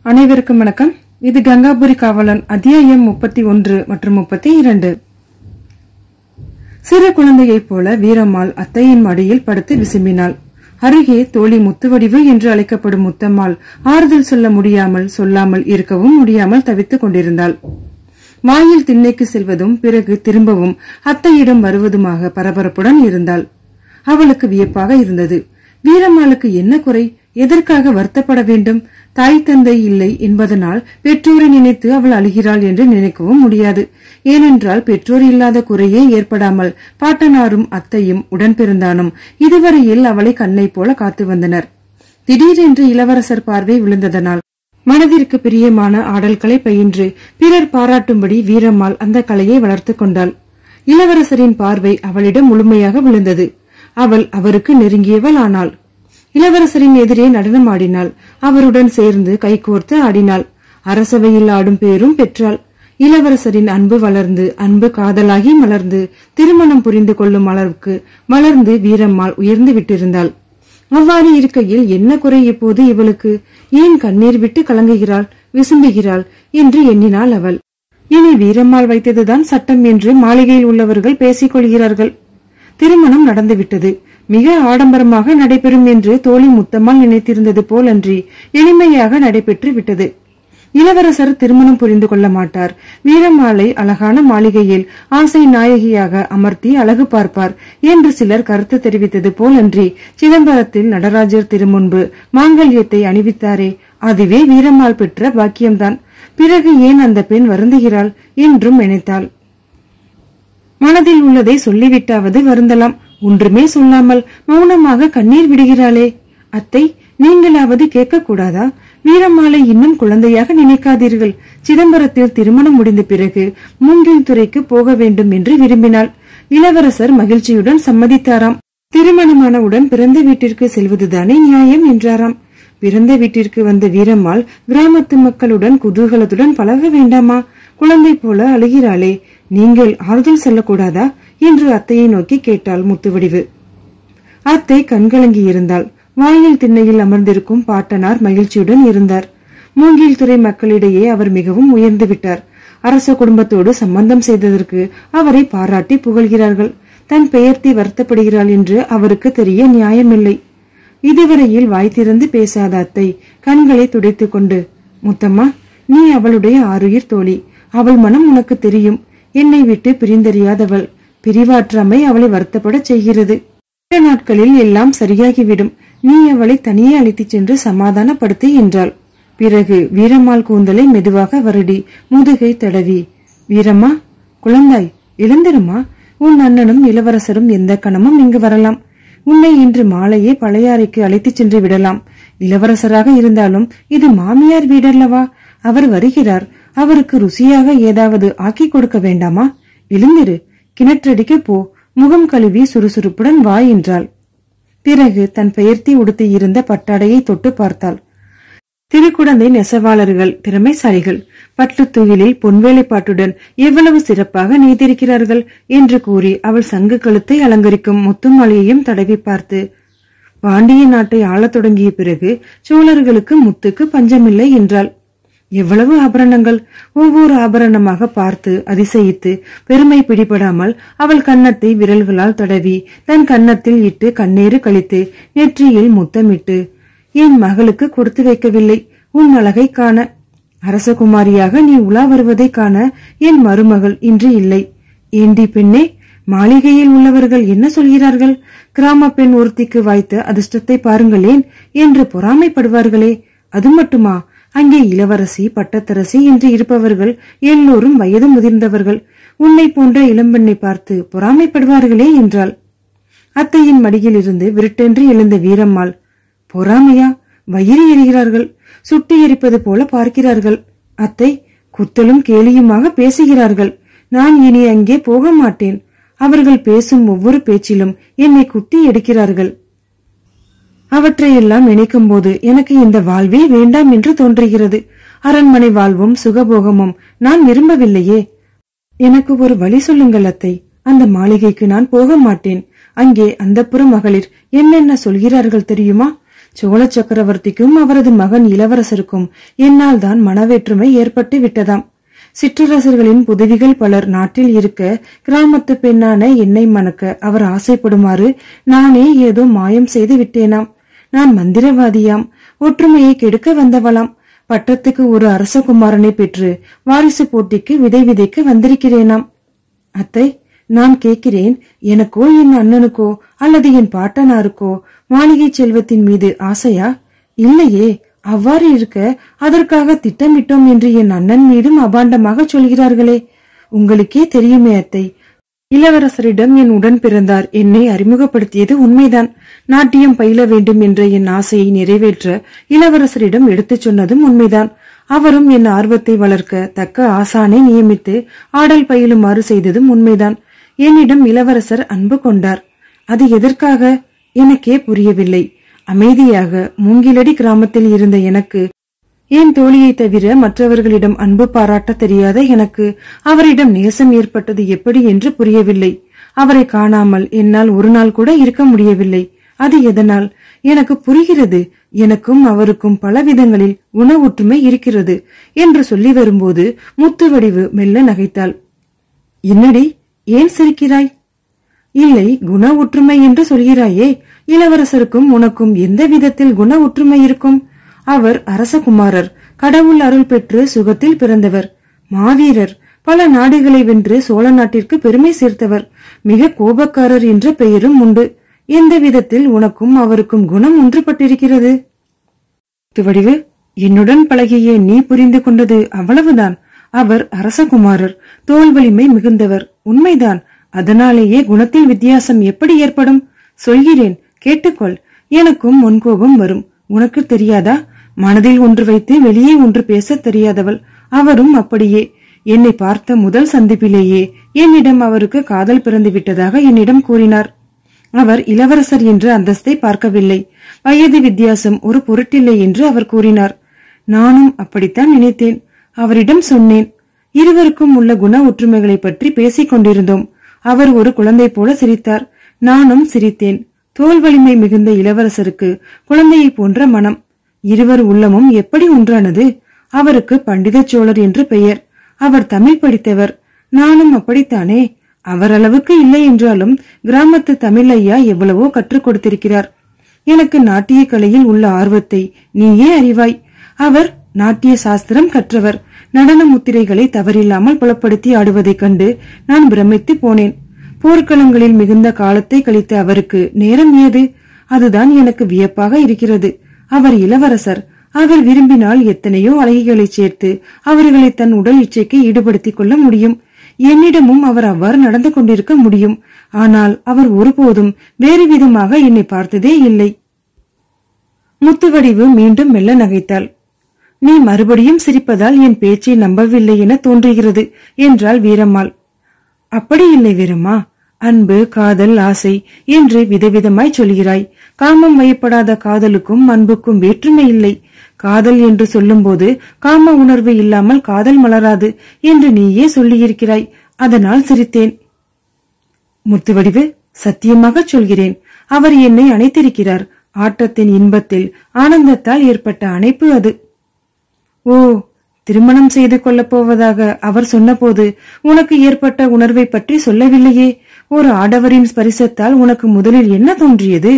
அனைவருக்கும் வணக்கம் இது கங்காபுரி காவலன் அத்தியாயம் முப்பத்தி ஒன்று மற்றும் முப்பத்தி இரண்டு சிறு குழந்தையைப் போல வீரம்மாள் அத்தையின் மடியில் படுத்து விசும்பினாள் அருகே தோழி முத்துவடிவு என்று அழைக்கப்படும் முத்தம்மாள் ஆறுதல் சொல்ல முடியாமல் சொல்லாமல் இருக்கவும் முடியாமல் தவித்துக் கொண்டிருந்தாள் வாயில் திண்ணைக்கு செல்வதும் பிறகு திரும்பவும் அத்தையிடம் வருவதுமாக பரபரப்புடன் இருந்தாள் அவளுக்கு வியப்பாக இருந்தது வீரம்மாளுக்கு என்ன குறை எதற்காக வருத்தப்பட வேண்டும் தாய் தந்தை இல்லை என்பதனால் பெற்றோரை நினைத்து அவள் அழுகிறாள் என்று நினைக்கவும் முடியாது ஏனென்றால் பெற்றோர் இல்லாத குறையே ஏற்படாமல் பாட்டனாரும் அத்தையும் உடன்பிறந்தானும் இதுவரையில் அவளை கண்ணை போல காத்து வந்தனர் திடீரென்று இளவரசர் பார்வை விழுந்ததனால் மனதிற்கு பிரியமான ஆடல்களை பயின்று பிறர் பாராட்டும்படி வீரம்மாள் அந்த கலையை வளர்த்துக் கொண்டாள் இளவரசரின் பார்வை அவளிடம் முழுமையாக விழுந்தது அவள் அவருக்கு நெருங்கியவள் ஆனாள் இளவரசரின் எதிரே நடனமாடினாள் அவருடன் சேர்ந்து கைகோர்த்து ஆடினாள் அரசவையில் ஆடும் பேரும் பெற்றாள் இளவரசரின் அன்பு வளர்ந்து அன்பு காதலாகி மலர்ந்து திருமணம் புரிந்து கொள்ளும் அளவுக்கு மலர்ந்து வீரம்மாள் உயர்ந்து விட்டிருந்தாள் அவ்வாறு இருக்கையில் என்ன குறை இப்போது இவளுக்கு ஏன் கண்ணீர் விட்டு கலங்குகிறாள் விசும்புகிறாள் என்று எண்ணினாள் அவள் இனி வீரம்மாள் வைத்ததுதான் சட்டம் என்று மாளிகையில் உள்ளவர்கள் பேசிக் கொள்கிறார்கள் திருமணம் நடந்துவிட்டது மிக ஆடம்பரமாக நடைபெறும் என்று தோழி முத்தம்மாள் நினைத்திருந்தது போலன்றி எளிமையாக நடைபெற்று விட்டது இளவரசர் திருமணம் புரிந்து கொள்ள மாட்டார் வீரம்மாளை அழகான மாளிகையில் ஆசை நாயகியாக அமர்த்தி அழகு பார்ப்பார் என்று சிலர் கருத்து தெரிவித்தது போலன்றி சிதம்பரத்தில் நடராஜர் திருமுன்பு மாங்கல்யத்தை அணிவித்தாரே அதுவே வீரம்மாள் பெற்ற பாக்கியம்தான் பிறகு ஏன் அந்த பெண் வருந்துகிறாள் என்றும் நினைத்தாள் மனதில் உள்ளதை சொல்லிவிட்டாவது வருந்தலாம் ஒன்றுமே சொல்லாமல் மௌனமாக கண்ணீர் விடுகிறாளே அத்தை நீங்களாவது கேட்கக்கூடாதா வீரம்மாளை இன்னும் குழந்தையாக நினைக்காதீர்கள் சிதம்பரத்தில் திருமணம் முடிந்த பிறகு மூங்கில் துறைக்கு போக வேண்டும் என்று விரும்பினாள் இளவரசர் மகிழ்ச்சியுடன் சம்மதித்தாராம் திருமணமானவுடன் பிறந்த வீட்டிற்கு செல்வதுதானே நியாயம் என்றாராம் பிறந்த வீட்டிற்கு வந்த வீரம்மாள் கிராமத்து மக்களுடன் குதூகலத்துடன் பழக வேண்டாமா குழந்தை போல அழுகிறாளே நீங்கள் ஆறுதல் சொல்லக்கூடாதா என்று அத்தையை நோக்கி கேட்டாள் முத்துவடிவு அத்தை கண்கலங்கி இருந்தாள் வாயில் திண்ணையில் அமர்ந்திருக்கும் பாட்டனார் மகிழ்ச்சியுடன் இருந்தார் மூங்கில் துறை மக்களிடையே அவர் மிகவும் உயர்ந்து விட்டார் அரச குடும்பத்தோடு சம்பந்தம் செய்ததற்கு அவரை பாராட்டி புகழ்கிறார்கள் தன் பெயர்த்தி வருத்தப்படுகிறாள் என்று அவருக்கு தெரிய நியாயமில்லை இதுவரையில் வாய் திறந்து பேசாத அத்தை கண்களை துடைத்துக் கொண்டு முத்தம்மா நீ அவளுடைய ஆறுயிர் தோழி அவள் மனம் உனக்கு தெரியும் என்னை விட்டு பிரிந்தறியாதவள் பிரிவாற்றாமை அவளை வருத்தப்படச் செய்கிறது சில நாட்களில் எல்லாம் சரியாகிவிடும் நீ அவளை தனியே அழைத்துச் சென்று சமாதானப்படுத்து என்றாள் பிறகு வீரம்மாள் கூந்தலை மெதுவாக வருடி முதுகை தடவி வீரம்மா குழந்தாய் எழுந்திருமா உன் அண்ணனும் இளவரசரும் எந்த கணமும் இங்கு வரலாம் உன்னை இன்று மாலையே பழையாறைக்கு அழைத்துச் சென்று விடலாம் இளவரசராக இருந்தாலும் இது மாமியார் வீடல்லவா அவர் வருகிறார் அவருக்கு ருசியாக ஏதாவது ஆக்கி கொடுக்க வேண்டாமா எழுந்திரு கிணற்றடிக்கு போ முகம் கழுவி சுறுசுறுப்புடன் வா என்றாள் பிறகு தன் பெயர்த்தி உடுத்தி இருந்த பட்டாடையை தொட்டு பார்த்தாள் திருக்குடந்தை நெசவாளர்கள் திறமைசாலிகள் பட்டு துகிலில் பொன்வேலைப்பாட்டுடன் எவ்வளவு சிறப்பாக நெய்திருக்கிறார்கள் என்று கூறி அவள் சங்கு கழுத்தை அலங்கரிக்கும் முத்துமாலையையும் தடவி பார்த்து பாண்டிய நாட்டை ஆளத் தொடங்கிய பிறகு சோழர்களுக்கு முத்துக்கு பஞ்சமில்லை என்றாள் எவ்வளவு ஆபரணங்கள் ஒவ்வொரு ஆபரணமாக பார்த்து அதிசயித்து பெருமை பிடிபடாமல் அவள் கன்னத்தை விரல்களால் தடவி தன் கன்னத்தில் இட்டு கண்ணீரு கழித்து நெற்றியில் முத்தமிட்டு என் மகளுக்கு கொடுத்து வைக்கவில்லை உன் அழகை காண அரசகுமாரியாக நீ உலா வருவதை காண என் மருமகள் இன்று இல்லை ஏண்டி பெண்ணே மாளிகையில் உள்ளவர்கள் என்ன சொல்கிறார்கள் கிராம பெண் ஒருத்திக்கு வாய்த்த அதிர்ஷ்டத்தை பாருங்களேன் என்று பொறாமைப்படுவார்களே அது மட்டுமா அங்கே இளவரசி பட்டத்தரசி என்று இருப்பவர்கள் எல்லோரும் வயது முதிர்ந்தவர்கள் உன்னை போன்ற இளம்பெண்ணை பார்த்து பொறாமைப்படுவார்களே என்றாள் அத்தையின் மடியில் இருந்து விருட்டென்று எழுந்த வீரம்மாள் பொறாமையா வயிறு எறிகிறார்கள் சுட்டி எரிப்பது போல பார்க்கிறார்கள் அத்தை குத்தலும் கேலியுமாக பேசுகிறார்கள் நான் இனி அங்கே போக மாட்டேன் அவர்கள் பேசும் ஒவ்வொரு பேச்சிலும் என்னை குட்டி எடுக்கிறார்கள் அவற்றையெல்லாம் நினைக்கும் போது எனக்கு இந்த வாழ்வே வேண்டாம் என்று தோன்றுகிறது அரண்மனை வாழ்வும் சுகபோகமும் நான் விரும்பவில்லையே எனக்கு ஒரு வழி சொல்லுங்கள் அத்தை அந்த மாளிகைக்கு நான் போக மாட்டேன் அங்கே அந்த மகளிர் என்னென்ன சொல்கிறார்கள் தெரியுமா சோழ சக்கரவர்த்திக்கும் அவரது மகன் இளவரசருக்கும் என்னால் தான் மனவேற்றுமை ஏற்பட்டு விட்டதாம் சிற்றரசர்களின் புதவிகள் பலர் நாட்டில் இருக்க கிராமத்து பெண்ணான என்னை மணக்க அவர் ஆசைப்படுமாறு நானே ஏதோ மாயம் செய்து விட்டேனாம் நான் மந்திரவாதியாம் ஒற்றுமையை கெடுக்க வந்தவளாம் பட்டத்துக்கு ஒரு அரசகுமாரனை பெற்று வாரிசு போட்டிக்கு விதை விதைக்க வந்திருக்கிறேனாம் அத்தை நான் கேட்கிறேன் எனக்கோ என் அண்ணனுக்கோ அல்லது என் பாட்டனாருக்கோ மாளிகை செல்வத்தின் மீது ஆசையா இல்லையே அவ்வாறு இருக்க அதற்காக திட்டமிட்டோம் என்று என் அண்ணன் மீதும் அபாண்டமாக சொல்கிறார்களே உங்களுக்கே தெரியுமே அத்தை இளவரசரிடம் என் உடன் பிறந்தார் என்னை அறிமுகப்படுத்தியது உண்மைதான் நாட்டியம் பயில வேண்டும் என்ற என் ஆசையை நிறைவேற்ற இளவரசரிடம் எடுத்துச் சொன்னதும் உண்மைதான் அவரும் என் ஆர்வத்தை வளர்க்க தக்க ஆசானை நியமித்து ஆடல் பயிலுமாறு செய்ததும் உண்மைதான் என்னிடம் இளவரசர் அன்பு கொண்டார் அது எதற்காக எனக்கே புரியவில்லை அமைதியாக மூங்கிலடி கிராமத்தில் இருந்த எனக்கு என் தோழியை தவிர மற்றவர்களிடம் அன்பு பாராட்ட தெரியாத எனக்கு அவரிடம் நேசம் ஏற்பட்டது எப்படி என்று புரியவில்லை அவரை காணாமல் என்னால் ஒரு நாள் கூட இருக்க முடியவில்லை அது எதனால் எனக்கு புரிகிறது எனக்கும் அவருக்கும் பல விதங்களில் குண ஒற்றுமை இருக்கிறது என்று சொல்லி வரும்போது முத்து வடிவு மெல்ல நகைத்தாள் என்னடி ஏன் சிரிக்கிறாய் இல்லை குண ஒற்றுமை என்று சொல்கிறாயே இளவரசருக்கும் உனக்கும் எந்த விதத்தில் குண ஒற்றுமை இருக்கும் அவர் அரசகுமாரர் கடவுள் அருள் பெற்று சுகத்தில் பிறந்தவர் மாவீரர் பல நாடுகளை வென்று சோழ நாட்டிற்கு பெருமை சேர்த்தவர் மிக கோபக்காரர் என்ற பெயரும் உண்டு எந்த விதத்தில் உனக்கும் அவருக்கும் குணம் ஒன்றுபட்டிருக்கிறது வடிவு என்னுடன் பழகிய நீ புரிந்து கொண்டது அவ்வளவுதான் அவர் அரசகுமாரர் தோல் வலிமை மிகுந்தவர் உண்மைதான் அதனாலேயே குணத்தில் வித்தியாசம் எப்படி ஏற்படும் சொல்கிறேன் கேட்டுக்கொள் எனக்கும் முன்கோபம் வரும் உனக்கு தெரியாதா மனதில் ஒன்று வைத்து வெளியே ஒன்று பேசத் தெரியாதவள் அவரும் அப்படியே என்னை பார்த்த முதல் சந்திப்பிலேயே என்னிடம் அவருக்கு காதல் பிறந்து விட்டதாக என்னிடம் கூறினார் அவர் இளவரசர் என்று அந்தஸ்தை பார்க்கவில்லை வயது வித்தியாசம் ஒரு பொருட்டில்லை என்று அவர் கூறினார் நானும் அப்படித்தான் நினைத்தேன் அவரிடம் சொன்னேன் இருவருக்கும் உள்ள குண ஒற்றுமைகளை பற்றி பேசிக் கொண்டிருந்தோம் அவர் ஒரு குழந்தை போல சிரித்தார் நானும் சிரித்தேன் தோல் வலிமை மிகுந்த இளவரசருக்கு குழந்தையை போன்ற மனம் இருவர் உள்ளமும் எப்படி ஒன்றானது அவருக்கு பண்டித சோழர் என்று பெயர் அவர் தமிழ் படித்தவர் நானும் அப்படித்தானே அவர் அளவுக்கு இல்லை என்றாலும் கிராமத்து தமிழ் ஐயா எவ்வளவோ கற்றுக் கொடுத்திருக்கிறார் எனக்கு நாட்டிய கலையில் உள்ள ஆர்வத்தை நீயே அறிவாய் அவர் நாட்டிய சாஸ்திரம் கற்றவர் நடன முத்திரைகளை தவறில்லாமல் புலப்படுத்தி ஆடுவதைக் கண்டு நான் பிரமித்து போனேன் போர்க்களங்களில் மிகுந்த காலத்தை கழித்த அவருக்கு நேரம் ஏது அதுதான் எனக்கு வியப்பாக இருக்கிறது அவர் இளவரசர் அவர் விரும்பினால் எத்தனையோ அழகிகளை சேர்த்து அவர்களை தன் உடல் இச்சைக்கு ஈடுபடுத்திக் கொள்ள முடியும் என்னிடமும் அவர் அவ்வாறு நடந்து கொண்டிருக்க முடியும் ஆனால் அவர் ஒருபோதும் வேறு விதமாக என்னை பார்த்ததே இல்லை முத்துவடிவு மீண்டும் மெல்ல நகைத்தாள் நீ மறுபடியும் சிரிப்பதால் என் பேச்சை நம்பவில்லை என தோன்றுகிறது என்றாள் வீரம்மாள் அப்படி இல்லை வீரம்மா அன்பு காதல் ஆசை என்று விதவிதமாய் சொல்கிறாய் காமம் வயப்படாத காதலுக்கும் அன்புக்கும் வேற்றுமை இல்லை காதல் என்று சொல்லும்போது காம உணர்வு இல்லாமல் காதல் மலராது என்று நீயே சொல்லியிருக்கிறாய் அதனால் சிரித்தேன் முத்துவடிவு சத்தியமாக சொல்கிறேன் அவர் என்னை அணைத்திருக்கிறார் ஆட்டத்தின் இன்பத்தில் ஆனந்தத்தால் ஏற்பட்ட அணைப்பு அது ஓ திருமணம் செய்து கொள்ளப் போவதாக அவர் சொன்னபோது உனக்கு ஏற்பட்ட உணர்வை பற்றி சொல்லவில்லையே ஒரு ஆடவரின் ஸ்பரிசத்தால் உனக்கு முதலில் என்ன தோன்றியது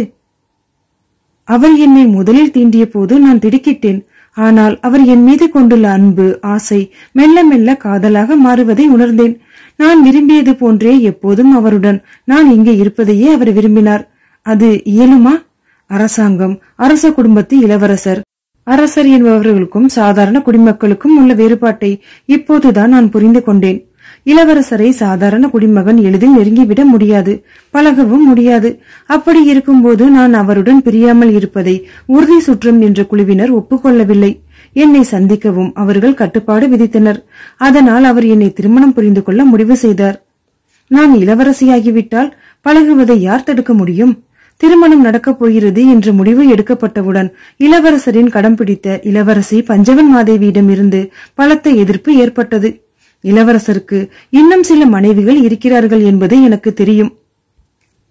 அவர் என்னை முதலில் தீண்டிய போது நான் திடுக்கிட்டேன் ஆனால் அவர் என் மீது கொண்டுள்ள அன்பு ஆசை மெல்ல மெல்ல காதலாக மாறுவதை உணர்ந்தேன் நான் விரும்பியது போன்றே எப்போதும் அவருடன் நான் இங்கே இருப்பதையே அவர் விரும்பினார் அது இயலுமா அரசாங்கம் அரச குடும்பத்து இளவரசர் அரசர் என்பவர்களுக்கும் சாதாரண குடிமக்களுக்கும் உள்ள வேறுபாட்டை இப்போதுதான் நான் புரிந்து கொண்டேன் இளவரசரை சாதாரண குடிமகன் எளிதில் நெருங்கிவிட முடியாது பழகவும் முடியாது அப்படி இருக்கும்போது நான் அவருடன் பிரியாமல் இருப்பதை உறுதி சுற்றம் என்ற குழுவினர் ஒப்புக்கொள்ளவில்லை என்னை சந்திக்கவும் அவர்கள் கட்டுப்பாடு விதித்தனர் அதனால் அவர் என்னை திருமணம் புரிந்து கொள்ள முடிவு செய்தார் நான் இளவரசியாகிவிட்டால் பழகுவதை யார் தடுக்க முடியும் திருமணம் நடக்கப் போகிறது என்ற முடிவு எடுக்கப்பட்டவுடன் இளவரசரின் கடம் பிடித்த இளவரசி பஞ்சவன் மாதேவியிடம் இருந்து பலத்த எதிர்ப்பு ஏற்பட்டது இளவரசருக்கு இன்னும் சில மனைவிகள் இருக்கிறார்கள் என்பது எனக்கு தெரியும்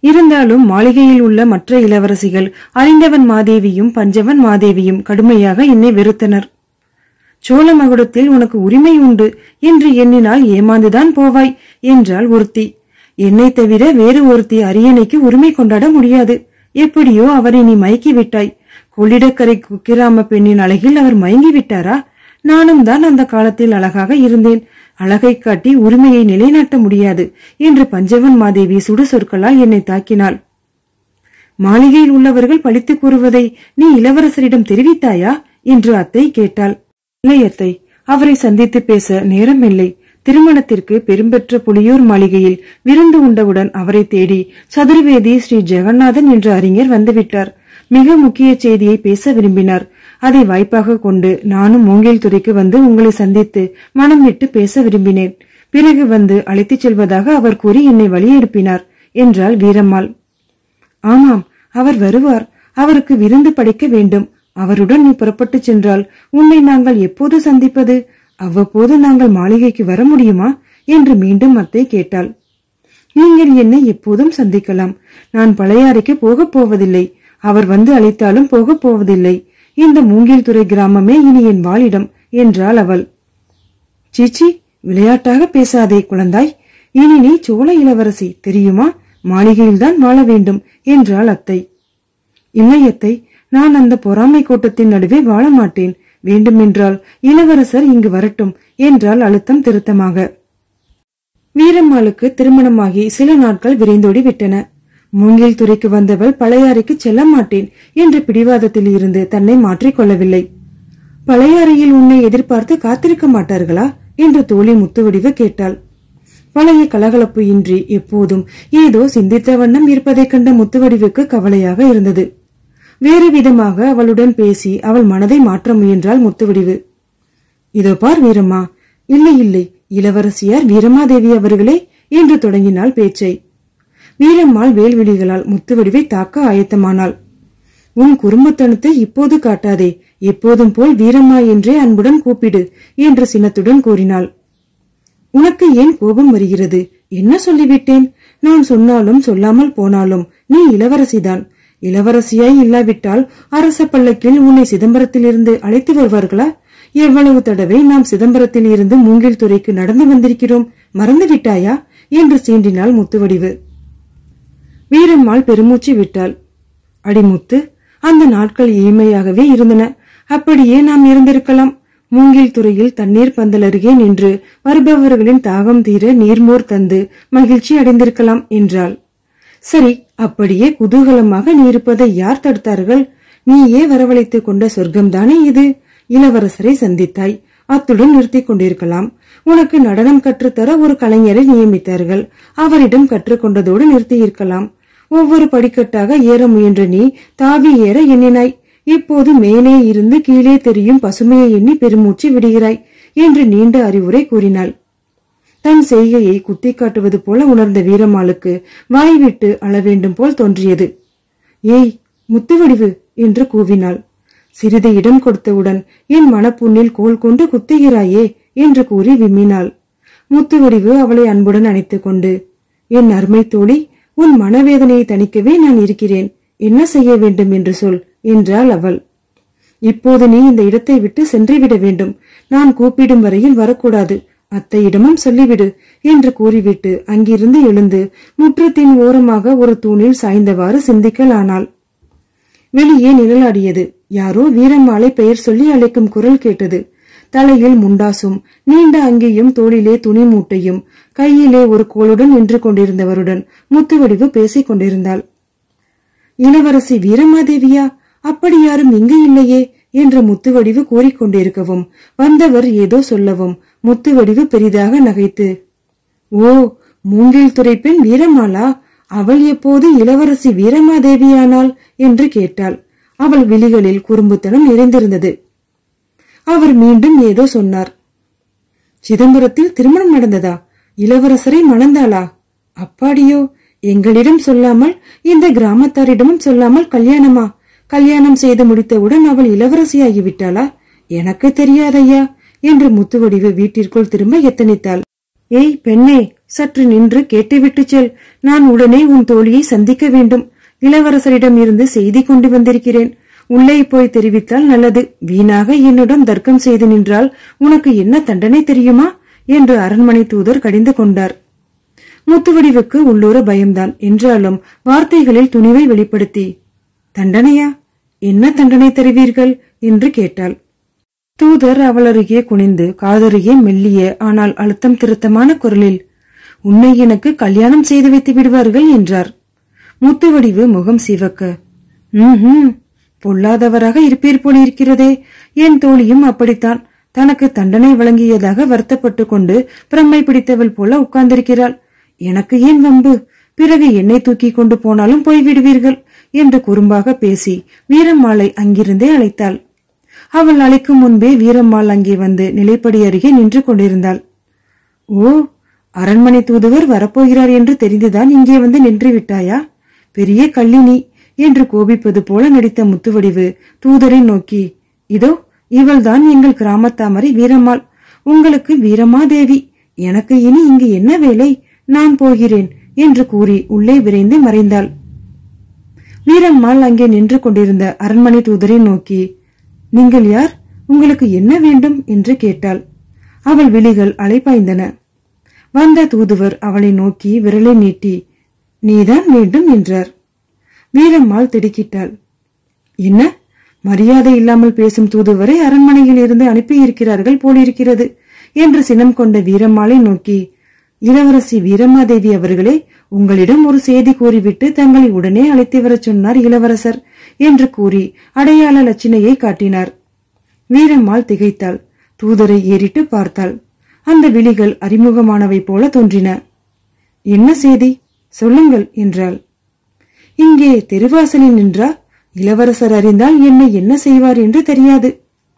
இருந்தாலும் மாளிகையில் உள்ள மற்ற இளவரசிகள் அறிந்தவன் மாதேவியும் பஞ்சவன் மாதேவியும் கடுமையாக என்னை வெறுத்தனர் சோழ மகுடத்தில் உனக்கு உரிமை உண்டு என்று எண்ணினால் ஏமாந்துதான் போவாய் என்றாள் ஒருத்தி என்னை தவிர வேறு ஒருத்தி அரியணைக்கு உரிமை கொண்டாட முடியாது எப்படியோ அவரை நீ மயக்கி விட்டாய் கொள்ளிடக்கரை குக்கிராம பெண்ணின் அழகில் அவர் மயங்கி விட்டாரா நானும் தான் அந்த காலத்தில் அழகாக இருந்தேன் அழகை காட்டி உரிமையை நிலைநாட்ட முடியாது என்று பஞ்சவன் மாதேவி சுடு சொற்களால் என்னை தாக்கினாள் மாளிகையில் உள்ளவர்கள் பழித்துக் கூறுவதை நீ இளவரசரிடம் தெரிவித்தாயா என்று அத்தை கேட்டாள் இல்லை அத்தை அவரை சந்தித்து பேச நேரமில்லை திருமணத்திற்கு பெரும்பெற்ற புலியூர் மாளிகையில் விருந்து உண்டவுடன் அவரை தேடி சதுர்வேதி ஸ்ரீ ஜெகநாதன் என்ற அறிஞர் வந்துவிட்டார் மிக முக்கிய செய்தியை பேச விரும்பினார் அதை வாய்ப்பாக கொண்டு நானும் மூங்கில் துறைக்கு வந்து உங்களை சந்தித்து மனம் விட்டு பேச விரும்பினேன் பிறகு வந்து அழைத்துச் செல்வதாக அவர் கூறி என்னை வழியெடுப்பினார் என்றாள் வீரம்மாள் ஆமாம் அவர் வருவார் அவருக்கு விருந்து படைக்க வேண்டும் அவருடன் நீ புறப்பட்டுச் சென்றால் உன்னை நாங்கள் எப்போது சந்திப்பது அவ்வப்போது நாங்கள் மாளிகைக்கு வர முடியுமா என்று மீண்டும் அத்தை கேட்டாள் நீங்கள் என்னை எப்போதும் சந்திக்கலாம் நான் பழையாறைக்கு போகப் போவதில்லை அவர் வந்து அழைத்தாலும் போகப் போவதில்லை இந்த மூங்கில் துறை கிராமமே இனி என் வாழிடம் என்றாள் அவள் சீச்சி விளையாட்டாக பேசாதே குழந்தாய் இனி நீ சோழ இளவரசி தெரியுமா மாளிகையில்தான் வாழ வேண்டும் என்றாள் அத்தை இல்லை அத்தை நான் அந்த பொறாமை கோட்டத்தின் நடுவே வாழ மாட்டேன் வேண்டுமென்றால் இளவரசர் இங்கு வரட்டும் என்றால் அழுத்தம் திருத்தமாக வீரம்மாளுக்கு திருமணமாகி சில நாட்கள் விரைந்தோடி விட்டன மூங்கில் துறைக்கு வந்தவள் பழையாறைக்கு செல்ல மாட்டேன் என்ற பிடிவாதத்தில் இருந்து தன்னை மாற்றிக் கொள்ளவில்லை பழையாறையில் உன்னை எதிர்பார்த்து காத்திருக்க மாட்டார்களா என்று தோழி முத்துவடிவு கேட்டாள் பழைய கலகலப்பு இன்றி எப்போதும் ஏதோ சிந்தித்த வண்ணம் இருப்பதைக் கண்ட முத்துவடிவுக்கு கவலையாக இருந்தது வேறு விதமாக அவளுடன் பேசி அவள் மனதை மாற்ற முயன்றாள் முத்துவடிவு இதோ பார் வீரம்மா இல்லை இல்லை இளவரசியார் வீரமாதேவி அவர்களே என்று தொடங்கினாள் பேச்சை வீரம்மாள் வேல்விழிகளால் முத்துவடிவை தாக்க ஆயத்தமானாள் உன் குறும்புத்தனத்தை இப்போது காட்டாதே எப்போதும் போல் வீரம்மா என்றே அன்புடன் கூப்பிடு என்று சினத்துடன் கூறினாள் உனக்கு ஏன் கோபம் வருகிறது என்ன சொல்லிவிட்டேன் நான் சொன்னாலும் சொல்லாமல் போனாலும் நீ இளவரசிதான் இளவரசியாய் இல்லாவிட்டால் அரச பல்லக்கில் உன்னை சிதம்பரத்தில் இருந்து அழைத்து வருவார்களா எவ்வளவு தடவை நாம் சிதம்பரத்தில் இருந்து மூங்கில் துறைக்கு நடந்து வந்திருக்கிறோம் மறந்து விட்டாயா என்று சீண்டினாள் முத்துவடிவு வீரம்மாள் பெருமூச்சு விட்டாள் அடிமுத்து அந்த நாட்கள் இனிமையாகவே இருந்தன அப்படியே நாம் இருந்திருக்கலாம் மூங்கில் துறையில் தண்ணீர் பந்தல் அருகே நின்று வருபவர்களின் தாகம் தீர நீர்மோர் தந்து மகிழ்ச்சி அடைந்திருக்கலாம் என்றாள் சரி அப்படியே குதூகலமாக நீ இருப்பதை யார் தடுத்தார்கள் நீயே வரவழைத்துக் கொண்ட சொர்க்கம்தானே இது இளவரசரை சந்தித்தாய் அத்துடன் நிறுத்திக் கொண்டிருக்கலாம் உனக்கு நடனம் கற்றுத்தர ஒரு கலைஞரை நியமித்தார்கள் அவரிடம் கற்றுக்கொண்டதோடு நிறுத்தியிருக்கலாம் ஒவ்வொரு படிக்கட்டாக ஏற முயன்ற நீ தாவி ஏற எண்ணினாய் இப்போது மேலே இருந்து கீழே தெரியும் பசுமையை எண்ணி பெருமூச்சு விடுகிறாய் என்று நீண்ட அறிவுரை கூறினாள் தன் செய்கையை குத்தி காட்டுவது போல உணர்ந்த வீரம்மாளுக்கு வாய்விட்டு அழ வேண்டும் போல் தோன்றியது ஏய் முத்துவடிவு என்று கூவினாள் சிறிது இடம் கொடுத்தவுடன் என் மனப்புண்ணில் கோல் கொண்டு குத்துகிறாயே என்று கூறி விம்மினாள் முத்துவடிவு அவளை அன்புடன் அணைத்துக் கொண்டு என் அருமை தோழி உன் மனவேதனையை தணிக்கவே நான் இருக்கிறேன் என்ன செய்ய வேண்டும் என்று சொல் என்றாள் அவள் இப்போது நீ இந்த இடத்தை விட்டு சென்றுவிட வேண்டும் நான் கூப்பிடும் வரையில் வரக்கூடாது அத்தையிடமும் சொல்லிவிடு என்று கூறிவிட்டு அங்கிருந்து எழுந்து முற்றத்தின் ஓரமாக ஒரு தூணில் சாய்ந்தவாறு சிந்திக்கலானாள் வெளியே நிழலாடியது யாரோ வீரம்மாளை பெயர் சொல்லி அழைக்கும் குரல் கேட்டது தலையில் முண்டாசும் நீண்ட அங்கேயும் தோளிலே துணி மூட்டையும் கையிலே ஒரு கோளுடன் நின்று கொண்டிருந்தவருடன் முத்துவடிவு பேசிக் கொண்டிருந்தாள் இளவரசி வீரமாதேவியா அப்படி யாரும் இங்கு இல்லையே என்று முத்துவடிவு கூறிக்கொண்டிருக்கவும் வந்தவர் ஏதோ சொல்லவும் முத்துவடிவு பெரிதாக நகைத்து ஓ மூங்கில் துறை பெண் வீரமாலா அவள் எப்போது இளவரசி வீரமாதேவியானாள் என்று கேட்டாள் அவள் விழிகளில் குறும்புத்தனம் நிறைந்திருந்தது அவர் மீண்டும் ஏதோ சொன்னார் சிதம்பரத்தில் திருமணம் நடந்ததா இளவரசரை மணந்தாளா அப்பாடியோ எங்களிடம் சொல்லாமல் இந்த கிராமத்தாரிடமும் சொல்லாமல் கல்யாணமா கல்யாணம் செய்து முடித்தவுடன் அவள் இளவரசியாகிவிட்டாளா எனக்கு தெரியாதையா என்று முத்துவடிவு வீட்டிற்குள் திரும்ப எத்தனித்தாள் ஏய் பெண்ணே சற்று நின்று கேட்டுவிட்டு செல் நான் உடனே உன் தோழியை சந்திக்க வேண்டும் இளவரசரிடம் இருந்து செய்தி கொண்டு வந்திருக்கிறேன் உள்ளே போய் தெரிவித்தால் நல்லது வீணாக என்னுடன் தர்க்கம் செய்து நின்றால் உனக்கு என்ன தண்டனை தெரியுமா என்று அரண்மனை தூதர் கடிந்து கொண்டார் முத்துவடிவுக்கு உள்ளூர பயம்தான் என்றாலும் வார்த்தைகளில் துணிவை வெளிப்படுத்தி தண்டனையா என்ன தண்டனை தருவீர்கள் என்று கேட்டாள் தூதர் அவள் அருகே குனிந்து காதருகே மெல்லிய ஆனால் அழுத்தம் திருத்தமான குரலில் உன்னை எனக்கு கல்யாணம் செய்து வைத்து விடுவார்கள் என்றார் முத்துவடிவு முகம் சிவக்க ம் பொல்லாதவராக இருப்பீர் போல இருக்கிறதே என் தோழியும் அப்படித்தான் தனக்கு தண்டனை வழங்கியதாக வருத்தப்பட்டு கொண்டு பிரம்மை பிடித்தவள் போல உட்கார்ந்திருக்கிறாள் எனக்கு ஏன் வம்பு பிறகு என்னை தூக்கி கொண்டு போனாலும் போய்விடுவீர்கள் என்று குறும்பாக பேசி வீரம்மாளை அங்கிருந்தே அழைத்தாள் அவள் அழைக்கும் முன்பே வீரம்மாள் அங்கே வந்து நிலைப்படி அருகே நின்று கொண்டிருந்தாள் ஓ அரண்மனை தூதுவர் வரப்போகிறார் என்று தெரிந்துதான் இங்கே வந்து நின்று விட்டாயா பெரிய கள்ளினி என்று கோபிப்பது போல நடித்த முத்துவடிவு தூதரை நோக்கி இதோ இவள்தான் எங்கள் கிராமத்தாமரை வீரம்மாள் உங்களுக்கு வீரமாதேவி எனக்கு இனி இங்கு என்ன வேலை நான் போகிறேன் என்று கூறி உள்ளே விரைந்து மறைந்தாள் வீரம்மாள் அங்கே நின்று கொண்டிருந்த அரண்மனை தூதரை நோக்கி நீங்கள் யார் உங்களுக்கு என்ன வேண்டும் என்று கேட்டாள் அவள் விழிகள் அலைபாய்ந்தன வந்த தூதுவர் அவளை நோக்கி விரலை நீட்டி நீதான் வேண்டும் என்றார் வீரம்மாள் திடுக்கிட்டாள் என்ன மரியாதை இல்லாமல் பேசும் தூதுவரை அரண்மனையில் இருந்து அனுப்பியிருக்கிறார்கள் போலிருக்கிறது என்று சினம் கொண்ட வீரம்மாளை நோக்கி இளவரசி வீரம்மாதேவி அவர்களே உங்களிடம் ஒரு செய்தி கூறிவிட்டு தங்களை உடனே அழைத்து வரச் சொன்னார் இளவரசர் என்று கூறி அடையாள லட்சணையை காட்டினார் வீரம்மாள் திகைத்தாள் தூதரை ஏறிட்டு பார்த்தாள் அந்த விழிகள் அறிமுகமானவை போல தோன்றின என்ன செய்தி சொல்லுங்கள் என்றாள் இங்கே தெருவாசலில் நின்றா இளவரசர் அறிந்தால் என்னை என்ன செய்வார் என்று தெரியாது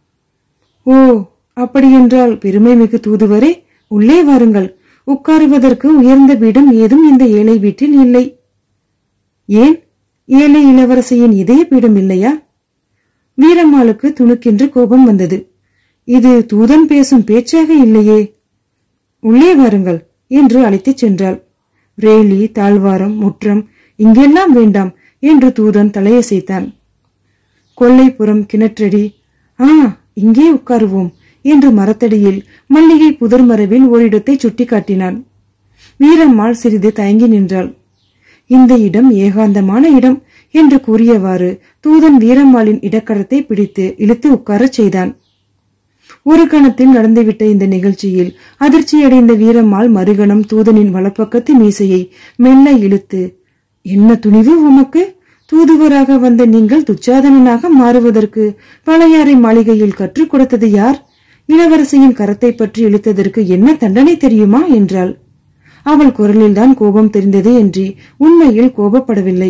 ஓ அப்படியென்றால் பெருமை மிகு தூதுவரே உள்ளே வாருங்கள் உட்காருவதற்கு உயர்ந்த பீடம் ஏதும் இந்த ஏழை வீட்டில் இல்லை ஏன் ஏழை இளவரசியின் இதய பீடம் இல்லையா வீரம்மாளுக்கு துணுக்கென்று கோபம் வந்தது இது தூதன் பேசும் பேச்சாக இல்லையே உள்ளே வாருங்கள் என்று அழைத்துச் சென்றாள் ரேலி தாழ்வாரம் முற்றம் இங்கெல்லாம் வேண்டாம் என்று தூதன் தலையசைத்தான் கொல்லைப்புறம் கிணற்றடி ஆ இங்கே உட்காருவோம் என்று மரத்தடியில் மல்லிகை புதர் மரபில் ஓரிடத்தை சுட்டிக்காட்டினான் வீரம்மாள் சிறிது தயங்கி நின்றாள் இந்த இடம் ஏகாந்தமான இடம் என்று கூறியவாறு தூதன் வீரம்மாளின் இடக்கரத்தை பிடித்து இழுத்து உட்காரச் செய்தான் ஒரு கணத்தில் நடந்துவிட்ட இந்த நிகழ்ச்சியில் அதிர்ச்சியடைந்த வீரம்மாள் மறுகணம் தூதனின் வலப்பக்கத்து மீசையை மெல்ல இழுத்து என்ன துணிவு உமக்கு தூதுவராக வந்த நீங்கள் துச்சாதனனாக மாறுவதற்கு பழையாறை மாளிகையில் கற்றுக் கொடுத்தது யார் இளவரசியின் கரத்தை பற்றி இழுத்ததற்கு என்ன தண்டனை தெரியுமா என்றாள் அவள் குரலில்தான் கோபம் தெரிந்ததே என்று உண்மையில் கோபப்படவில்லை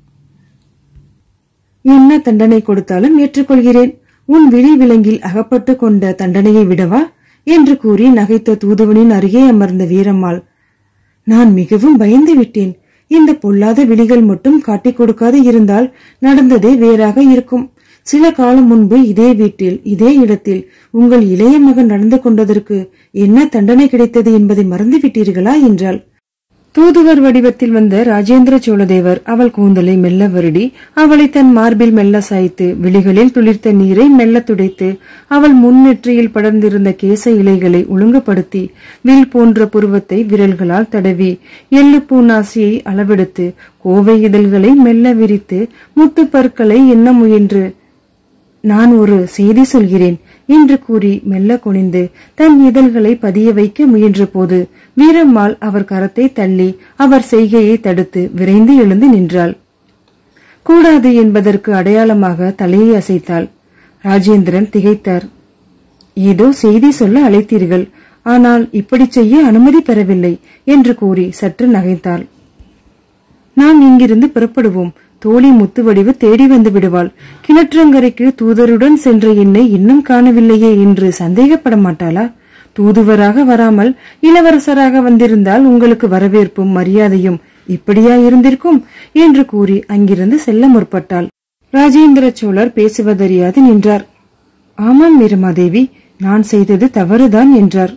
என்ன தண்டனை கொடுத்தாலும் ஏற்றுக்கொள்கிறேன் உன் விழி விலங்கில் அகப்பட்டு கொண்ட தண்டனையை விடவா என்று கூறி நகைத்த தூதுவனின் அருகே அமர்ந்த வீரம்மாள் நான் மிகவும் பயந்து விட்டேன் இந்த பொல்லாத விழிகள் மட்டும் காட்டிக் கொடுக்காது இருந்தால் நடந்ததே வேறாக இருக்கும் சில காலம் முன்பு இதே வீட்டில் இதே இடத்தில் உங்கள் இளைய மகன் நடந்து கொண்டதற்கு என்ன தண்டனை கிடைத்தது என்பதை மறந்துவிட்டீர்களா என்றாள் தூதுவர் வடிவத்தில் வந்த ராஜேந்திர சோழதேவர் அவள் கூந்தலை மெல்ல வருடி அவளை தன் மார்பில் மெல்ல சாய்த்து விழிகளில் துளிர்த்த நீரை மெல்ல துடைத்து அவள் முன்னெற்றியில் படர்ந்திருந்த கேச இலைகளை ஒழுங்குபடுத்தி வில் போன்ற புருவத்தை விரல்களால் தடவி எள்ளு பூநாசியை அளவெடுத்து கோவை இதழ்களை மெல்ல விரித்து முத்துப்பற்களை எண்ண முயன்று நான் ஒரு செய்தி சொல்கிறேன் என்று கூறி மெல்ல குனிந்து தன் இதழ்களை பதிய வைக்க முயன்றபோது வீரம்மாள் அவர் கரத்தை தள்ளி அவர் செய்கையை தடுத்து விரைந்து எழுந்து நின்றாள் கூடாது என்பதற்கு அடையாளமாக தலையை அசைத்தாள் ராஜேந்திரன் திகைத்தார் ஏதோ செய்தி சொல்ல அழைத்தீர்கள் ஆனால் இப்படி செய்ய அனுமதி பெறவில்லை என்று கூறி சற்று நகைத்தாள் நாம் இங்கிருந்து புறப்படுவோம் தோழி முத்துவடிவு தேடி வந்து விடுவாள் கிணற்றங்கரைக்கு தூதருடன் சென்ற என்னை இன்னும் காணவில்லையே என்று சந்தேகப்பட மாட்டாளா தூதுவராக வராமல் இளவரசராக வந்திருந்தால் உங்களுக்கு வரவேற்பும் மரியாதையும் இப்படியா இருந்திருக்கும் என்று கூறி அங்கிருந்து செல்ல முற்பட்டாள் ராஜேந்திர சோழர் பேசுவதறியாது நின்றார் ஆமாம் வீரமாதேவி நான் செய்தது தவறுதான் என்றார்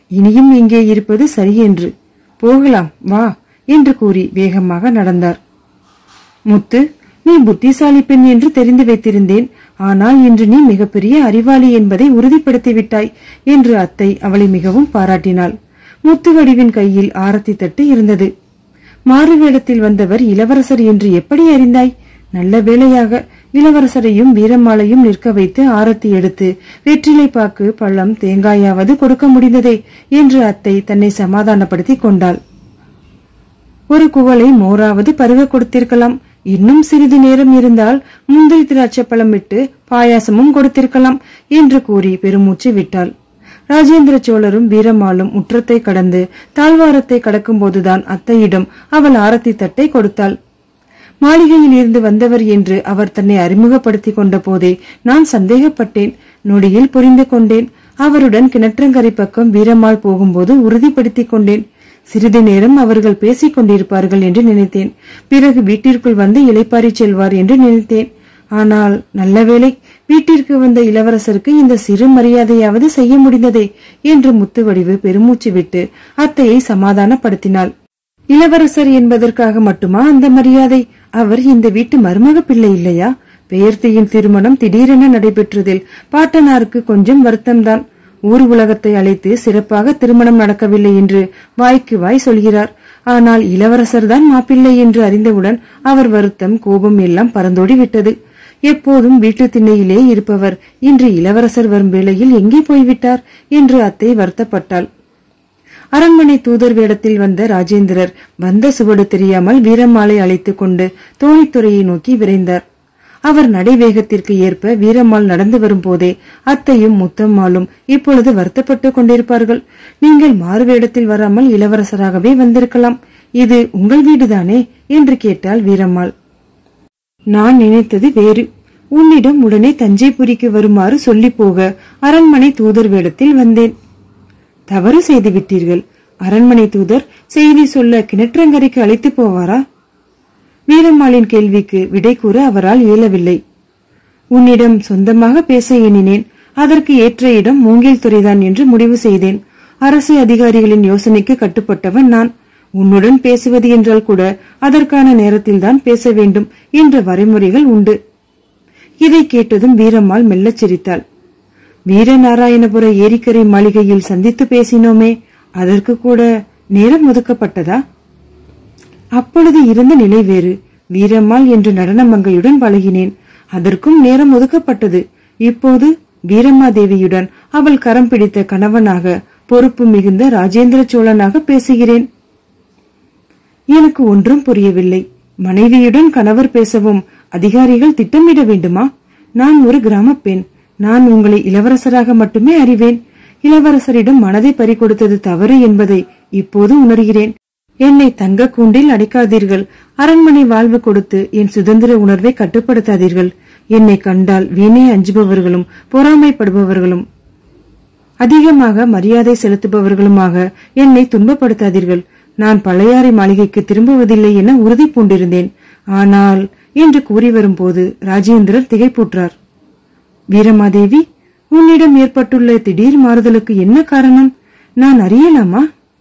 இனியும் இங்கே இருப்பது சரியென்று போகலாம் வா என்று கூறி வேகமாக நடந்தார் முத்து நீ புத்திசாலி பெண் என்று தெரிந்து வைத்திருந்தேன் ஆனால் இன்று நீ மிகப்பெரிய அறிவாளி என்பதை உறுதிப்படுத்தி விட்டாய் என்று அத்தை அவளை மிகவும் பாராட்டினாள் முத்துவடிவின் கையில் ஆரத்தி தட்டு இருந்தது மாறுவேடத்தில் வந்தவர் இளவரசர் என்று எப்படி அறிந்தாய் நல்ல வேளையாக இளவரசரையும் வீரமாலையும் நிற்க வைத்து ஆரத்தி எடுத்து வெற்றிலை பாக்கு பழம் தேங்காயாவது கொடுக்க முடிந்ததே என்று அத்தை தன்னை சமாதானப்படுத்திக் கொண்டாள் ஒரு குவளை மோராவது பருக கொடுத்திருக்கலாம் இன்னும் சிறிது நேரம் இருந்தால் முந்திரி திராட்சை பழம் விட்டு பாயாசமும் கொடுத்திருக்கலாம் என்று கூறி பெருமூச்சு விட்டாள் ராஜேந்திர சோழரும் வீரமாலும் முற்றத்தை கடந்து தாழ்வாரத்தை கடக்கும்போதுதான் அத்தையிடம் அவள் ஆரத்தி தட்டை கொடுத்தாள் மாளிகையில் இருந்து வந்தவர் என்று அவர் தன்னை அறிமுகப்படுத்திக் கொண்ட போதே நான் சந்தேகப்பட்டேன் நொடியில் புரிந்து கொண்டேன் அவருடன் கிணற்றங்கரை பக்கம் வீரம்மாள் போகும்போது உறுதிப்படுத்திக் கொண்டேன் சிறிது நேரம் அவர்கள் பேசிக் கொண்டிருப்பார்கள் என்று நினைத்தேன் பிறகு வீட்டிற்குள் வந்து இளைப்பாரி செல்வார் என்று நினைத்தேன் ஆனால் நல்லவேளை வீட்டிற்கு வந்த இளவரசருக்கு இந்த சிறு மரியாதையாவது செய்ய முடிந்ததே என்று முத்துவடிவு பெருமூச்சு விட்டு அத்தையை சமாதானப்படுத்தினாள் இளவரசர் என்பதற்காக மட்டுமா அந்த மரியாதை அவர் இந்த வீட்டு மருமக பிள்ளை இல்லையா பெயர்த்தியின் திருமணம் திடீரென நடைபெற்றதில் பாட்டனாருக்கு கொஞ்சம் வருத்தம்தான் ஊர் உலகத்தை அழைத்து சிறப்பாக திருமணம் நடக்கவில்லை என்று வாய்க்கு வாய் சொல்கிறார் ஆனால் இளவரசர் தான் மாப்பிள்ளை என்று அறிந்தவுடன் அவர் வருத்தம் கோபம் எல்லாம் பறந்தோடி விட்டது எப்போதும் வீட்டு திண்ணையிலே இருப்பவர் இன்று இளவரசர் வரும் வேளையில் எங்கே போய்விட்டார் என்று அத்தை வருத்தப்பட்டாள் அரண்மனை தூதர் வேடத்தில் வந்த ராஜேந்திரர் வந்த சுவடு தெரியாமல் வீரம்மாளை அழைத்துக் கொண்டு தோணித்துறையை நோக்கி விரைந்தார் அவர் நடைவேகத்திற்கு ஏற்ப வீரம்மாள் நடந்து வரும்போதே அத்தையும் முத்தம்மாளும் இப்பொழுது வருத்தப்பட்டுக் கொண்டிருப்பார்கள் நீங்கள் மாறுவேடத்தில் வராமல் இளவரசராகவே வந்திருக்கலாம் இது உங்கள் வீடுதானே என்று கேட்டாள் வீரம்மாள் நான் நினைத்தது வேறு உன்னிடம் உடனே தஞ்சைபுரிக்கு வருமாறு சொல்லி போக அரண்மனை தூதர் வேடத்தில் வந்தேன் தவறு செய்து விட்டீர்கள் அரண்மனை தூதர் செய்தி சொல்ல கிணற்றங்கரைக்கு அழைத்து போவாரா வீரம்மாளின் கேள்விக்கு விடை கூற அவரால் இயலவில்லை உன்னிடம் சொந்தமாக பேச எண்ணினேன் அதற்கு ஏற்ற இடம் மூங்கில் துறைதான் என்று முடிவு செய்தேன் அரசு அதிகாரிகளின் யோசனைக்கு கட்டுப்பட்டவன் நான் உன்னுடன் பேசுவது என்றால் கூட அதற்கான நேரத்தில்தான் பேச வேண்டும் என்ற வரைமுறைகள் உண்டு இதை கேட்டதும் வீரம்மாள் மெல்லச் சிரித்தாள் வீரநாராயணபுர ஏரிக்கரை மாளிகையில் சந்தித்து பேசினோமே அதற்கு கூட நேரம் ஒதுக்கப்பட்டதா அப்பொழுது இருந்த நிலை வேறு வீரம்மாள் என்ற நடன மங்கையுடன் பழகினேன் அதற்கும் நேரம் ஒதுக்கப்பட்டது இப்போது வீரம்மா தேவியுடன் அவள் கரம் பிடித்த கணவனாக பொறுப்பு மிகுந்த ராஜேந்திர சோழனாக பேசுகிறேன் எனக்கு ஒன்றும் புரியவில்லை மனைவியுடன் கணவர் பேசவும் அதிகாரிகள் திட்டமிட வேண்டுமா நான் ஒரு கிராமப் பெண் நான் உங்களை இளவரசராக மட்டுமே அறிவேன் இளவரசரிடம் மனதை பறிகொடுத்தது தவறு என்பதை இப்போது உணர்கிறேன் என்னை தங்க கூண்டில் அடைக்காதீர்கள் அரண்மனை வாழ்வு கொடுத்து என் சுதந்திர உணர்வை கட்டுப்படுத்தாதீர்கள் என்னை கண்டால் வீணே அஞ்சுபவர்களும் பொறாமைப்படுபவர்களும் அதிகமாக மரியாதை செலுத்துபவர்களுமாக என்னை துன்பப்படுத்தாதீர்கள் நான் பழையாறை மாளிகைக்கு திரும்புவதில்லை என உறுதி பூண்டிருந்தேன் ஆனால் என்று கூறி வரும்போது ராஜேந்திரர் திகைப்புற்றார் வீரமாதேவி உன்னிடம் ஏற்பட்டுள்ள திடீர் மாறுதலுக்கு என்ன காரணம் நான் அறியலாமா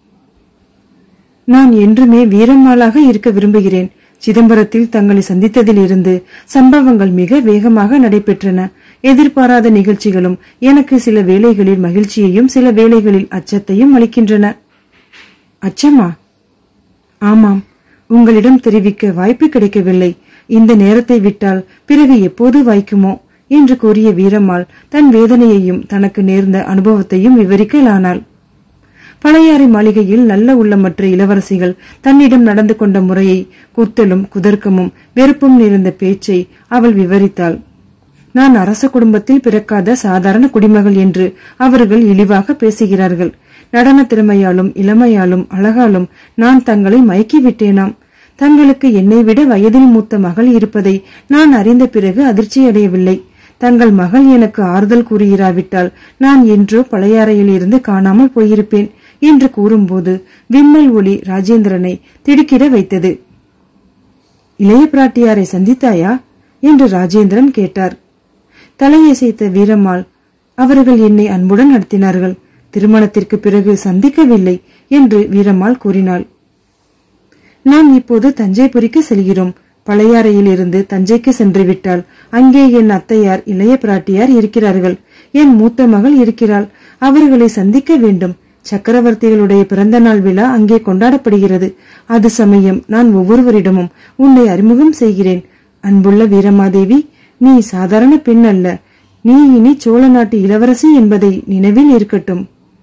நான் என்றுமே வீரம்மாளாக இருக்க விரும்புகிறேன் சிதம்பரத்தில் தங்களை சந்தித்ததில் இருந்து சம்பவங்கள் மிக வேகமாக நடைபெற்றன எதிர்பாராத நிகழ்ச்சிகளும் எனக்கு சில வேளைகளில் மகிழ்ச்சியையும் சில வேளைகளில் அச்சத்தையும் அளிக்கின்றன அச்சமா ஆமாம் உங்களிடம் தெரிவிக்க வாய்ப்பு கிடைக்கவில்லை இந்த நேரத்தை விட்டால் பிறகு எப்போது வாய்க்குமோ என்று கூறிய வீரம்மாள் தன் வேதனையையும் தனக்கு நேர்ந்த அனுபவத்தையும் விவரிக்கலானாள் பழையாறை மாளிகையில் நல்ல உள்ளமற்ற இளவரசிகள் தன்னிடம் நடந்து கொண்ட முறையை குத்தலும் குதர்க்கமும் வெறுப்பும் நிறைந்த பேச்சை அவள் விவரித்தாள் நான் அரச குடும்பத்தில் பிறக்காத சாதாரண குடிமகள் என்று அவர்கள் இழிவாக பேசுகிறார்கள் நடன திறமையாலும் இளமையாலும் அழகாலும் நான் தங்களை மயக்கி விட்டேனாம் தங்களுக்கு என்னை விட வயதில் மூத்த மகள் இருப்பதை நான் அறிந்த பிறகு அதிர்ச்சியடையவில்லை தங்கள் மகள் எனக்கு ஆறுதல் கூறுகிறாவிட்டால் நான் என்றோ பழையாறையில் இருந்து காணாமல் போயிருப்பேன் என்று கூறும்போது விம்மல் ஒளி ராஜேந்திரனை திடுக்கிட வைத்தது இளைய பிராட்டியாரை சந்தித்தாயா என்று ராஜேந்திரன் கேட்டார் தலையசைத்த வீரம்மாள் அவர்கள் என்னை அன்புடன் நடத்தினார்கள் திருமணத்திற்கு பிறகு சந்திக்கவில்லை என்று வீரம்மாள் கூறினாள் நாம் இப்போது தஞ்சைபுரிக்கு செல்கிறோம் பழையாறையில் இருந்து தஞ்சைக்கு சென்று விட்டால் அங்கே என் அத்தையார் இளைய பிராட்டியார் இருக்கிறார்கள் என் மூத்த மகள் இருக்கிறாள் அவர்களை சந்திக்க வேண்டும் சக்கரவர்த்திகளுடைய பிறந்த நாள் விழா அங்கே கொண்டாடப்படுகிறது அது சமயம் நான் ஒவ்வொருவரிடமும் உன்னை அறிமுகம் செய்கிறேன் அன்புள்ள வீரமாதேவி நீ சாதாரண பெண் அல்ல நீ இனி சோழ நாட்டு இளவரசி என்பதை நினைவில் இருக்கட்டும்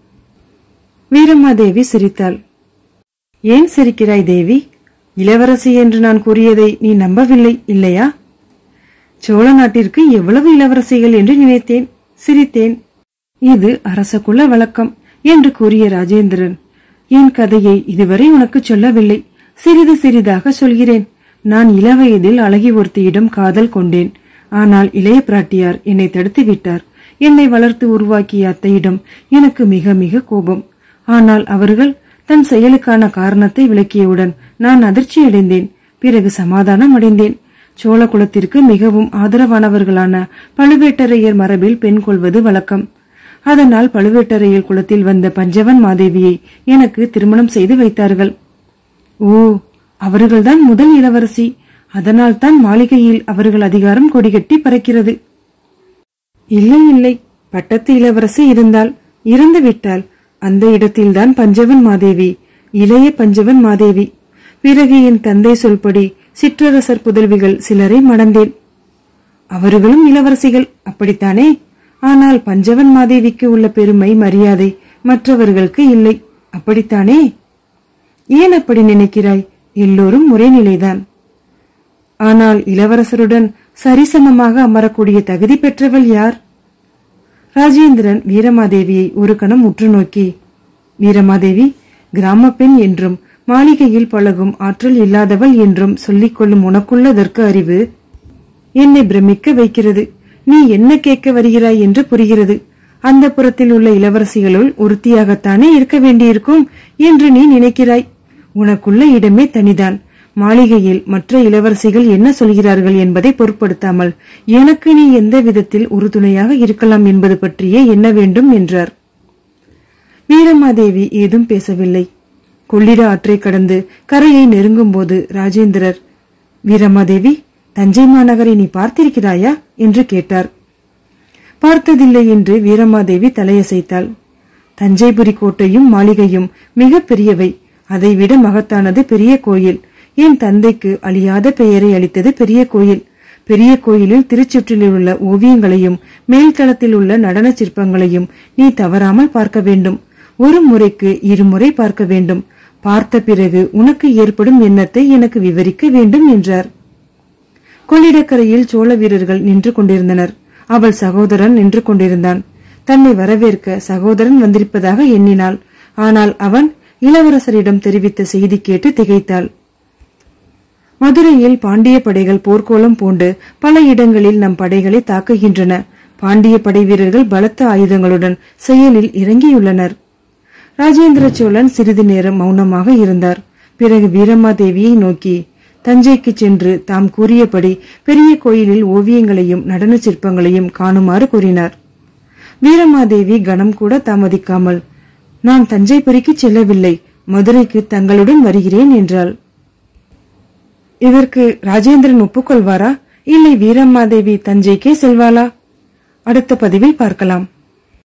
வீரமாதேவி சிரித்தாள் ஏன் சிரிக்கிறாய் தேவி இளவரசி என்று நான் கூறியதை நீ நம்பவில்லை இல்லையா சோழ நாட்டிற்கு எவ்வளவு இளவரசிகள் என்று நினைத்தேன் சிரித்தேன் இது அரச குல வழக்கம் என்று கூறிய ராஜேந்திரன் என் கதையை இதுவரை உனக்கு சொல்லவில்லை சிறிது சிறிதாக சொல்கிறேன் நான் இளவயதில் அழகி ஒருத்தியிடம் காதல் கொண்டேன் ஆனால் இளைய பிராட்டியார் என்னை தடுத்து விட்டார் என்னை வளர்த்து உருவாக்கிய அத்தையிடம் எனக்கு மிக மிக கோபம் ஆனால் அவர்கள் தன் செயலுக்கான காரணத்தை விளக்கியவுடன் நான் அதிர்ச்சியடைந்தேன் பிறகு சமாதானம் அடைந்தேன் சோழ குலத்திற்கு மிகவும் ஆதரவானவர்களான பழுவேட்டரையர் மரபில் பெண் கொள்வது வழக்கம் அதனால் பழுவேட்டரையர் குலத்தில் வந்த பஞ்சவன் மாதேவியை எனக்கு திருமணம் செய்து வைத்தார்கள் ஓ அவர்கள்தான் முதல் இளவரசி அதனால் தான் மாளிகையில் அவர்கள் அதிகாரம் கொடிகட்டி பறக்கிறது இல்லை இல்லை பட்டத்து இளவரசி இருந்தால் இறந்து விட்டால் அந்த இடத்தில்தான் பஞ்சவன் மாதேவி இளைய பஞ்சவன் மாதேவி பிறகு என் தந்தை சொல்படி சிற்றரசர் புதல்விகள் சிலரை மணந்தேன் அவர்களும் இளவரசிகள் அப்படித்தானே ஆனால் பஞ்சவன் மாதேவிக்கு உள்ள பெருமை மரியாதை மற்றவர்களுக்கு இல்லை அப்படித்தானே ஏன் அப்படி நினைக்கிறாய் எல்லோரும் ஒரே நிலைதான் ஆனால் இளவரசருடன் சரிசமமாக அமரக்கூடிய தகுதி பெற்றவள் யார் ராஜேந்திரன் வீரமாதேவியை ஒரு கணம் உற்று நோக்கி வீரமாதேவி கிராம பெண் என்றும் மாளிகையில் பழகும் ஆற்றல் இல்லாதவள் என்றும் சொல்லிக் கொள்ளும் உனக்குள்ளதற்கு அறிவு என்னை பிரமிக்க வைக்கிறது நீ என்ன கேட்க வருகிறாய் என்று புரிகிறது அந்த புறத்தில் உள்ள இளவரசிகளுள் ஒருத்தியாகத்தானே இருக்க வேண்டியிருக்கும் என்று நீ நினைக்கிறாய் உனக்குள்ள இடமே தனிதான் மாளிகையில் மற்ற இளவரசிகள் என்ன சொல்கிறார்கள் என்பதை பொருட்படுத்தாமல் எனக்கு நீ எந்த விதத்தில் உறுதுணையாக இருக்கலாம் என்பது பற்றியே என்ன வேண்டும் என்றார் வீரமாதேவி ஏதும் பேசவில்லை கொள்ளிட ஆற்றை கடந்து கரையை நெருங்கும் போது ராஜேந்திரர் வீரமாதேவி தஞ்சை மாநகரை நீ பார்த்திருக்கிறாயா என்று கேட்டார் பார்த்ததில்லை என்று வீரமாதேவி தலையசைத்தாள் தஞ்சைபுரி கோட்டையும் மாளிகையும் மிக பெரியவை அதைவிட மகத்தானது பெரிய கோயில் என் தந்தைக்கு அழியாத பெயரை அளித்தது பெரிய கோயில் பெரிய கோயிலில் திருச்சுற்றில் உள்ள ஓவியங்களையும் மேல்தளத்தில் உள்ள நடன சிற்பங்களையும் நீ தவறாமல் பார்க்க வேண்டும் ஒரு முறைக்கு இருமுறை பார்க்க வேண்டும் பார்த்த பிறகு உனக்கு ஏற்படும் எண்ணத்தை எனக்கு விவரிக்க வேண்டும் என்றார் கொள்ளிடக்கரையில் சோழ வீரர்கள் நின்று கொண்டிருந்தனர் அவள் சகோதரன் நின்று கொண்டிருந்தான் தன்னை வரவேற்க சகோதரன் வந்திருப்பதாக எண்ணினாள் ஆனால் அவன் இளவரசரிடம் தெரிவித்த செய்தி கேட்டு திகைத்தாள் மதுரையில் பாண்டிய படைகள் போர்க்கோலம் பூண்டு பல இடங்களில் நம் படைகளை தாக்குகின்றன பாண்டிய படை வீரர்கள் பலத்த ஆயுதங்களுடன் செயலில் இறங்கியுள்ளனர் ராஜேந்திர சோழன் சிறிது நேரம் மௌனமாக இருந்தார் பிறகு வீரமாதேவியை நோக்கி தஞ்சைக்கு சென்று தாம் கூறியபடி பெரிய கோயிலில் ஓவியங்களையும் நடன சிற்பங்களையும் காணுமாறு கூறினார் வீரமாதேவி கணம் கூட தாமதிக்காமல் நான் தஞ்சைபுரிக்கு செல்லவில்லை மதுரைக்கு தங்களுடன் வருகிறேன் என்றாள் இதற்கு ராஜேந்திரன் ஒப்புக்கொள்வாரா இல்லை வீரம்மாதேவி தஞ்சைக்கே செல்வாளா அடுத்த பதிவில் பார்க்கலாம்